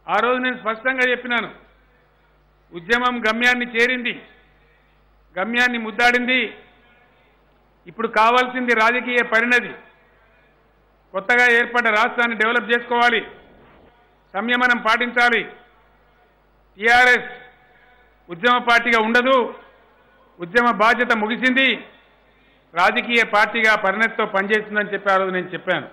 ఆ రోజు నేను స్పష్టంగా చెప్పినాను ఉద్యమం గమ్యాన్ని చేరింది గమ్యాన్ని ముద్దాడింది ఇప్పుడు కావాల్సింది రాజకీయ పరిణతి కొత్తగా ఏర్పడ్డ రాష్ట్రాన్ని డెవలప్ చేసుకోవాలి సంయమనం పాటించాలి టీఆర్ఎస్ ఉద్యమ పార్టీగా ఉండదు ఉద్యమ బాధ్యత ముగిసింది రాజకీయ పార్టీగా పరిణతితో పనిచేస్తుందని చెప్పి ఆ రోజు నేను చెప్పాను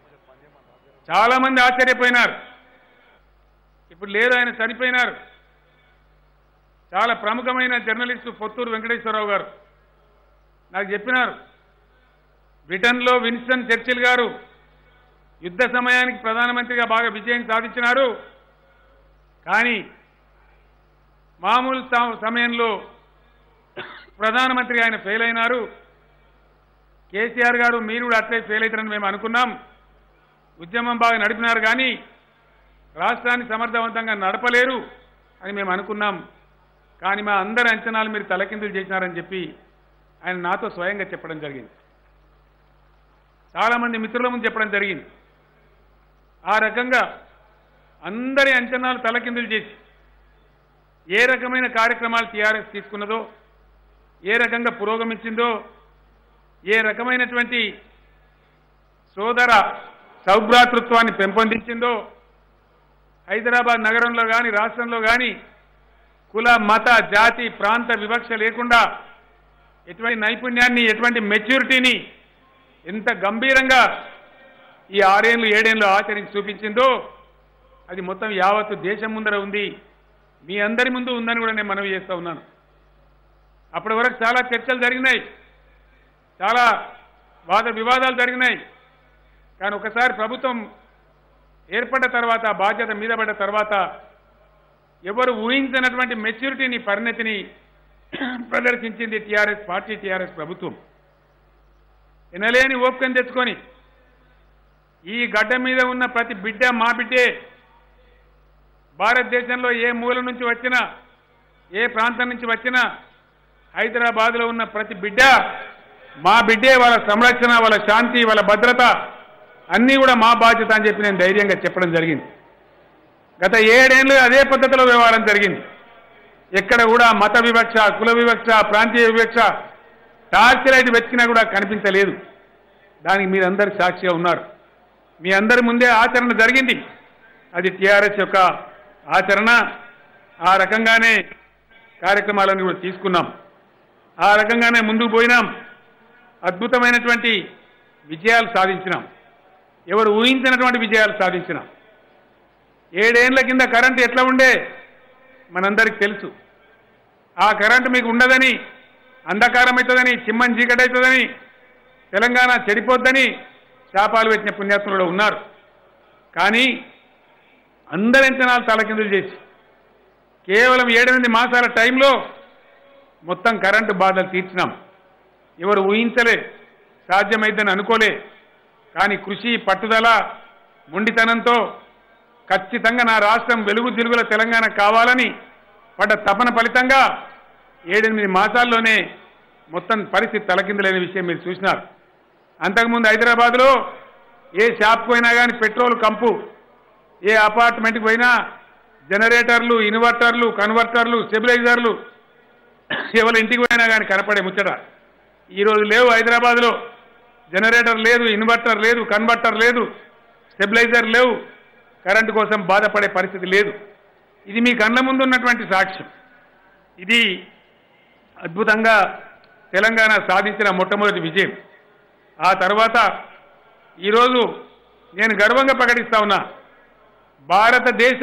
చాలా మంది ఆశ్చర్యపోయినారు ఇప్పుడు లేరు ఆయన చనిపోయినారు చాలా ప్రముఖమైన జర్నలిస్టు పొత్తూరు వెంకటేశ్వరరావు గారు నాకు చెప్పినారు బ్రిటన్లో విన్స్టన్ చర్చిల్ గారు యుద్ధ సమయానికి ప్రధానమంత్రిగా బాగా విజయం సాధించినారు కానీ మామూలు స- సమయంలో ప్రధానమంత్రి ఆయన ఫెయిల్ అయినారు కేసీఆర్ గారు మీరు కూడా అట్లే ఫెయిల్ అవుతారని మేము అనుకున్నాం ఉద్యమం బాగా నడిపినారు కానీ రాష్ట్రాన్ని సమర్థవంతంగా నడపలేరు అని మేము అనుకున్నాం కానీ మా అందరి అంచనాలు మీరు తలకిందులు చేసినారని చెప్పి ఆయన నాతో స్వయంగా చెప్పడం జరిగింది చాలామంది మిత్రుల ముందు చెప్పడం జరిగింది ఆ రకంగా అందరి అంచనాలు తలకిందులు చేసి ఏ రకమైన కార్యక్రమాలు టీఆర్ఎస్ తీసుకున్నదో ఏ రకంగా పురోగమించిందో ఏ రకమైనటువంటి సోదర సౌభ్రాతృత్వాన్ని పెంపొందించిందో హైదరాబాద్ నగరంలో కానీ రాష్ట్రంలో కానీ కుల మత జాతి ప్రాంత వివక్ష లేకుండా ఎటువంటి నైపుణ్యాన్ని ఎటువంటి మెచ్యూరిటీని ఎంత గంభీరంగా ఈ ఆరేళ్ళు ఏడేళ్ళు ఆచరించి చూపించిందో అది మొత్తం యావత్తు దేశం ముందర ఉంది మీ అందరి ముందు ఉందని కూడా నేను మనవి చేస్తా ఉన్నాను అప్పటి వరకు చాలా చర్చలు జరిగినాయి చాలా వాద వివాదాలు జరిగినాయి కానీ ఒకసారి ప్రభుత్వం ఏర్పడ్డ తర్వాత బాధ్యత మీద పడ్డ తర్వాత ఎవరు ఊహించినటువంటి మెచ్యూరిటీని పరిణతిని ప్రదర్శించింది టీఆర్ఎస్ పార్టీ టీఆర్ఎస్ ప్రభుత్వం ఎనలేని ఓపికను తెచ్చుకొని ఈ గడ్డ మీద ఉన్న ప్రతి బిడ్డ మా బిడ్డే భారతదేశంలో ఏ మూల నుంచి వచ్చినా ఏ ప్రాంతం నుంచి వచ్చినా హైదరాబాద్లో ఉన్న ప్రతి బిడ్డ మా బిడ్డే వాళ్ళ సంరక్షణ వాళ్ళ శాంతి వాళ్ళ భద్రత అన్నీ కూడా మా బాధ్యత అని చెప్పి నేను ధైర్యంగా చెప్పడం జరిగింది గత ఏడేళ్ళు అదే పద్ధతిలో వ్యవహారం జరిగింది ఎక్కడ కూడా మత వివక్ష కుల వివక్ష ప్రాంతీయ వివక్ష టార్చర్ అయితే వెతికినా కూడా కనిపించలేదు దానికి మీరందరూ సాక్షిగా ఉన్నారు మీ అందరి ముందే ఆచరణ జరిగింది అది టీఆర్ఎస్ యొక్క ఆచరణ ఆ రకంగానే కార్యక్రమాలను కూడా తీసుకున్నాం ఆ రకంగానే ముందుకు పోయినాం అద్భుతమైనటువంటి విజయాలు సాధించినాం ఎవరు ఊహించినటువంటి విజయాలు సాధించినాం ఏడేళ్ల కింద కరెంటు ఎట్లా ఉండే మనందరికి తెలుసు ఆ కరెంటు మీకు ఉండదని అంధకారం అవుతుందని చిమ్మని చీకటి అవుతుందని తెలంగాణ చెడిపోద్దని శాపాలు పెట్టిన పుణ్యాత్ములు కూడా ఉన్నారు కానీ అందరి అంచనాలు తలకిందులు చేసి కేవలం ఏడెనిమిది మాసాల టైంలో మొత్తం కరెంటు బాధలు తీర్చినాం ఎవరు ఊహించలే సాధ్యమైద్దని అనుకోలే కానీ కృషి పట్టుదల మొండితనంతో ఖచ్చితంగా నా రాష్ట్రం వెలుగు తిరుగుల తెలంగాణ కావాలని పడ్డ తపన ఫలితంగా ఏడెనిమిది మాసాల్లోనే మొత్తం పరిస్థితి తలకిందులైన విషయం మీరు చూసినారు అంతకుముందు హైదరాబాద్లో ఏ షాప్కి పోయినా కానీ పెట్రోల్ కంపు ఏ అపార్ట్మెంట్కి పోయినా జనరేటర్లు ఇన్వర్టర్లు కన్వర్టర్లు స్టెబిలైజర్లు ఎవరి ఇంటికి పోయినా కానీ కనపడే ముచ్చట ఈరోజు లేవు హైదరాబాద్లో జనరేటర్ లేదు ఇన్వర్టర్ లేదు కన్వర్టర్ లేదు స్టెబిలైజర్ లేవు కరెంటు కోసం బాధపడే పరిస్థితి లేదు ఇది మీ కళ్ళ ముందు ఉన్నటువంటి సాక్ష్యం ఇది అద్భుతంగా తెలంగాణ సాధించిన మొట్టమొదటి విజయం ఆ తర్వాత ఈరోజు నేను గర్వంగా ప్రకటిస్తా ఉన్నా భారతదేశ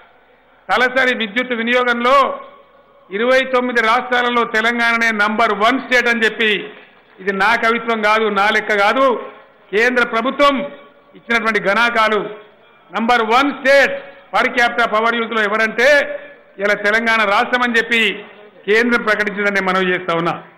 తలసరి విద్యుత్ వినియోగంలో ఇరవై తొమ్మిది రాష్ట్రాలలో తెలంగాణనే నంబర్ వన్ స్టేట్ అని చెప్పి ఇది నా కవిత్వం కాదు నా లెక్క కాదు కేంద్ర ప్రభుత్వం ఇచ్చినటువంటి గణాకాలు number one state per capital power use లో ఎవరంటే ఇలా తెలంగాణ రాష్ట్రం అని చెప్పి కేంద్రం ప్రకటించిందని నేను మనవి చేస్తా ఉన్నా